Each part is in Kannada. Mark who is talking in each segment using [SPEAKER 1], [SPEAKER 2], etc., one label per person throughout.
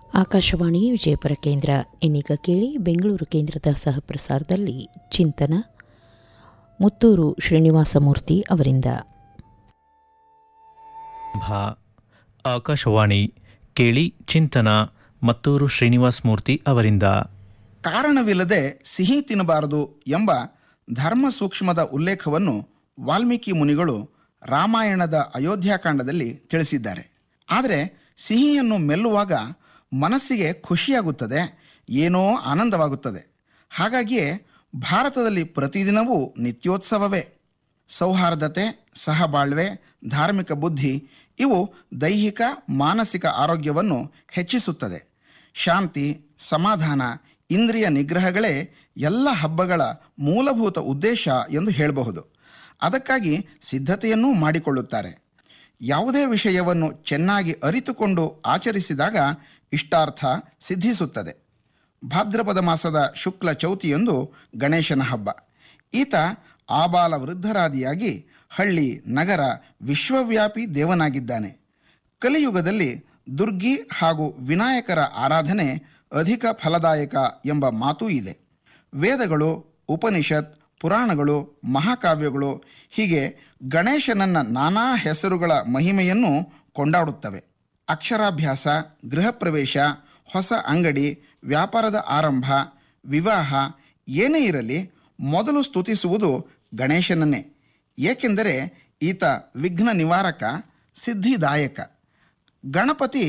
[SPEAKER 1] ಆಕಾಶವಾಣಿ ವಿಜಯಪುರ ಕೇಂದ್ರ ಇನ್ನೀಗ ಕೇಳಿ ಬೆಂಗಳೂರು ಕೇಂದ್ರದ ಸಹಪ್ರಸಾರದಲ್ಲಿ ಚಿಂತನ ಮುತ್ತೂರು ಶ್ರೀನಿವಾಸಮೂರ್ತಿ ಅವರಿಂದ
[SPEAKER 2] ಭಾ ಆಕಾಶವಾಣಿ ಕೇಳಿ ಚಿಂತನ ಮತ್ತೂರು ಶ್ರೀನಿವಾಸ್ ಮೂರ್ತಿ ಅವರಿಂದ
[SPEAKER 3] ಕಾರಣವಿಲ್ಲದೆ ಸಿಹಿ ತಿನ್ನಬಾರದು ಎಂಬ ಧರ್ಮ ಸೂಕ್ಷ್ಮದ ಉಲ್ಲೇಖವನ್ನು ವಾಲ್ಮೀಕಿ ಮುನಿಗಳು ರಾಮಾಯಣದ ಅಯೋಧ್ಯಾಕಾಂಡದಲ್ಲಿ ತಿಳಿಸಿದ್ದಾರೆ ಆದರೆ ಸಿಹಿಯನ್ನು ಮೆಲ್ಲುವಾಗ ಮನಸ್ಸಿಗೆ ಖುಷಿಯಾಗುತ್ತದೆ ಏನೋ ಆನಂದವಾಗುತ್ತದೆ ಹಾಗಾಗಿಯೇ ಭಾರತದಲ್ಲಿ ಪ್ರತಿದಿನವೂ ನಿತ್ಯೋತ್ಸವವೇ ಸೌಹಾರ್ದತೆ ಸಹಬಾಳ್ವೆ ಧಾರ್ಮಿಕ ಬುದ್ಧಿ ಇವು ದೈಹಿಕ ಮಾನಸಿಕ ಆರೋಗ್ಯವನ್ನು ಹೆಚ್ಚಿಸುತ್ತದೆ ಶಾಂತಿ ಸಮಾಧಾನ ಇಂದ್ರಿಯ ನಿಗ್ರಹಗಳೇ ಎಲ್ಲ ಹಬ್ಬಗಳ ಮೂಲಭೂತ ಉದ್ದೇಶ ಎಂದು ಹೇಳಬಹುದು ಅದಕ್ಕಾಗಿ ಸಿದ್ಧತೆಯನ್ನೂ ಮಾಡಿಕೊಳ್ಳುತ್ತಾರೆ ಯಾವುದೇ ವಿಷಯವನ್ನು ಚೆನ್ನಾಗಿ ಅರಿತುಕೊಂಡು ಆಚರಿಸಿದಾಗ ಇಷ್ಟಾರ್ಥ ಸಿದ್ಧಿಸುತ್ತದೆ ಭಾದ್ರಪದ ಮಾಸದ ಶುಕ್ಲ ಚೌತಿಯಂದು ಗಣೇಶನ ಹಬ್ಬ ಈತ ಆಬಾಲ ವೃದ್ಧರಾದಿಯಾಗಿ ಹಳ್ಳಿ ನಗರ ವಿಶ್ವವ್ಯಾಪಿ ದೇವನಾಗಿದ್ದಾನೆ ಕಲಿಯುಗದಲ್ಲಿ ದುರ್ಗಿ ಹಾಗೂ ವಿನಾಯಕರ ಆರಾಧನೆ ಅಧಿಕ ಫಲದಾಯಕ ಎಂಬ ಮಾತೂ ಇದೆ ವೇದಗಳು ಉಪನಿಷತ್ ಪುರಾಣಗಳು ಮಹಾಕಾವ್ಯಗಳು ಹೀಗೆ ಗಣೇಶನನ್ನ ನಾನಾ ಹೆಸರುಗಳ ಮಹಿಮೆಯನ್ನು ಕೊಂಡಾಡುತ್ತವೆ ಅಕ್ಷರಾಭ್ಯಾಸ ಗೃಹ ಪ್ರವೇಶ ಹೊಸ ಅಂಗಡಿ ವ್ಯಾಪಾರದ ಆರಂಭ ವಿವಾಹ ಏನೇ ಇರಲಿ ಮೊದಲು ಸ್ತುತಿಸುವುದು ಗಣೇಶನನ್ನೇ ಏಕೆಂದರೆ ಈತ ವಿಘ್ನ ನಿವಾರಕ ಸಿದ್ಧಿದಾಯಕ ಗಣಪತಿ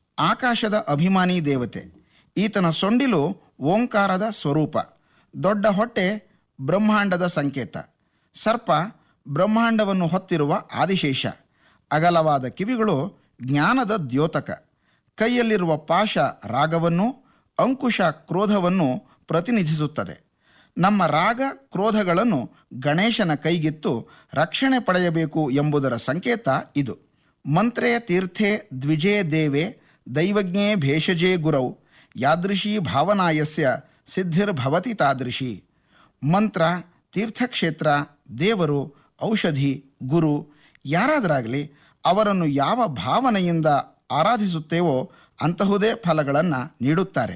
[SPEAKER 3] ಆಕಾಶದ ಅಭಿಮಾನಿ ದೇವತೆ ಈತನ ಸೊಂಡಿಲು ಓಂಕಾರದ ಸ್ವರೂಪ ದೊಡ್ಡ ಹೊಟ್ಟೆ ಬ್ರಹ್ಮಾಂಡದ ಸಂಕೇತ ಸರ್ಪ ಬ್ರಹ್ಮಾಂಡವನ್ನು ಹೊತ್ತಿರುವ ಆದಿಶೇಷ ಅಗಲವಾದ ಕಿವಿಗಳು ಜ್ಞಾನದ ದ್ಯೋತಕ ಕೈಯಲ್ಲಿರುವ ಪಾಶ ರಾಗವನ್ನು ಅಂಕುಶ ಕ್ರೋಧವನ್ನು ಪ್ರತಿನಿಧಿಸುತ್ತದೆ ನಮ್ಮ ರಾಗ ಕ್ರೋಧಗಳನ್ನು ಗಣೇಶನ ಕೈಗಿತ್ತು ರಕ್ಷಣೆ ಪಡೆಯಬೇಕು ಎಂಬುದರ ಸಂಕೇತ ಇದು ಮಂತ್ರೇ ತೀರ್ಥೆ ದ್ವಿಜೇ ದೇವೆ ದೈವಜ್ಞೇ ಭೇಷಜೇ ಗುರೌ ಯಾದೃಶೀ ಭಾವನಾಯಸ್ಯ ಸಿದ್ಧಿರ್ಭವತಿ ತಾದೃಶಿ ಮಂತ್ರ ತೀರ್ಥಕ್ಷೇತ್ರ ದೇವರು ಔಷಧಿ ಗುರು ಯಾರಾದರಾಗಲಿ ಅವರನ್ನು ಯಾವ ಭಾವನೆಯಿಂದ ಆರಾಧಿಸುತ್ತೇವೋ ಅಂತಹುದೇ ಫಲಗಳನ್ನು ನೀಡುತ್ತಾರೆ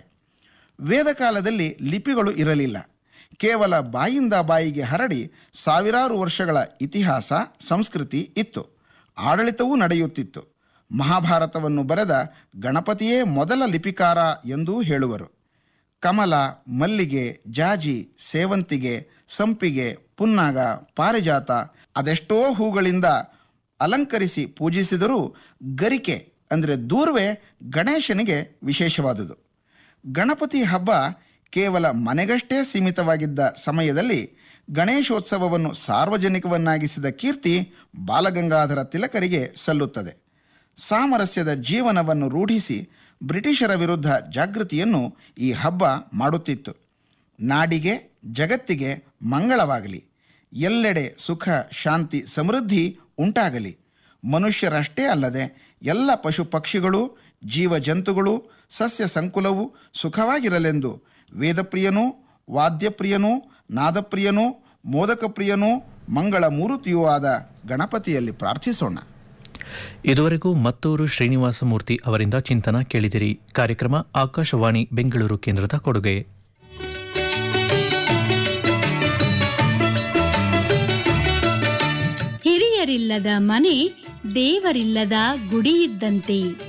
[SPEAKER 3] ವೇದಕಾಲದಲ್ಲಿ ಲಿಪಿಗಳು ಇರಲಿಲ್ಲ ಕೇವಲ ಬಾಯಿಂದ ಬಾಯಿಗೆ ಹರಡಿ ಸಾವಿರಾರು ವರ್ಷಗಳ ಇತಿಹಾಸ ಸಂಸ್ಕೃತಿ ಇತ್ತು ಆಡಳಿತವೂ ನಡೆಯುತ್ತಿತ್ತು ಮಹಾಭಾರತವನ್ನು ಬರೆದ ಗಣಪತಿಯೇ ಮೊದಲ ಲಿಪಿಕಾರ ಎಂದೂ ಹೇಳುವರು ಕಮಲ ಮಲ್ಲಿಗೆ ಜಾಜಿ ಸೇವಂತಿಗೆ ಸಂಪಿಗೆ ಪುನ್ನಾಗ ಪಾರಿಜಾತ ಅದೆಷ್ಟೋ ಹೂಗಳಿಂದ ಅಲಂಕರಿಸಿ ಪೂಜಿಸಿದರೂ ಗರಿಕೆ ಅಂದರೆ ದೂರ್ವೆ ಗಣೇಶನಿಗೆ ವಿಶೇಷವಾದುದು ಗಣಪತಿ ಹಬ್ಬ ಕೇವಲ ಮನೆಗಷ್ಟೇ ಸೀಮಿತವಾಗಿದ್ದ ಸಮಯದಲ್ಲಿ ಗಣೇಶೋತ್ಸವವನ್ನು ಸಾರ್ವಜನಿಕವನ್ನಾಗಿಸಿದ ಕೀರ್ತಿ ಬಾಲಗಂಗಾಧರ ತಿಲಕರಿಗೆ ಸಲ್ಲುತ್ತದೆ ಸಾಮರಸ್ಯದ ಜೀವನವನ್ನು ರೂಢಿಸಿ ಬ್ರಿಟಿಷರ ವಿರುದ್ಧ ಜಾಗೃತಿಯನ್ನು ಈ ಹಬ್ಬ ಮಾಡುತ್ತಿತ್ತು ನಾಡಿಗೆ ಜಗತ್ತಿಗೆ ಮಂಗಳವಾಗಲಿ ಎಲ್ಲೆಡೆ ಸುಖ ಶಾಂತಿ ಸಮೃದ್ಧಿ ಉಂಟಾಗಲಿ ಮನುಷ್ಯರಷ್ಟೇ ಅಲ್ಲದೆ ಎಲ್ಲ ಪಶು ಪಕ್ಷಿಗಳು ಜೀವ ಜಂತುಗಳು ಸಸ್ಯ ಸಂಕುಲವು ಸುಖವಾಗಿರಲೆಂದು ವೇದಪ್ರಿಯನೂ ವಾದ್ಯಪ್ರಿಯನೂ ನಾದಪ್ರಿಯನೂ ಮೋದಕಪ್ರಿಯನೂ ಮಂಗಳ ಮೂರುತಿಯೂ ಆದ ಗಣಪತಿಯಲ್ಲಿ ಪ್ರಾರ್ಥಿಸೋಣ
[SPEAKER 2] ಇದುವರೆಗೂ ಮತ್ತೂರು ಶ್ರೀನಿವಾಸ ಮೂರ್ತಿ ಅವರಿಂದ ಚಿಂತನ ಕೇಳಿದಿರಿ ಕಾರ್ಯಕ್ರಮ ಆಕಾಶವಾಣಿ ಬೆಂಗಳೂರು ಕೇಂದ್ರದ ಕೊಡುಗೆ
[SPEAKER 4] ಹಿರಿಯರಿಲ್ಲದ ಮನೆ ದೇವರಿಲ್ಲದ ಗುಡಿ ಇದ್ದಂತೆ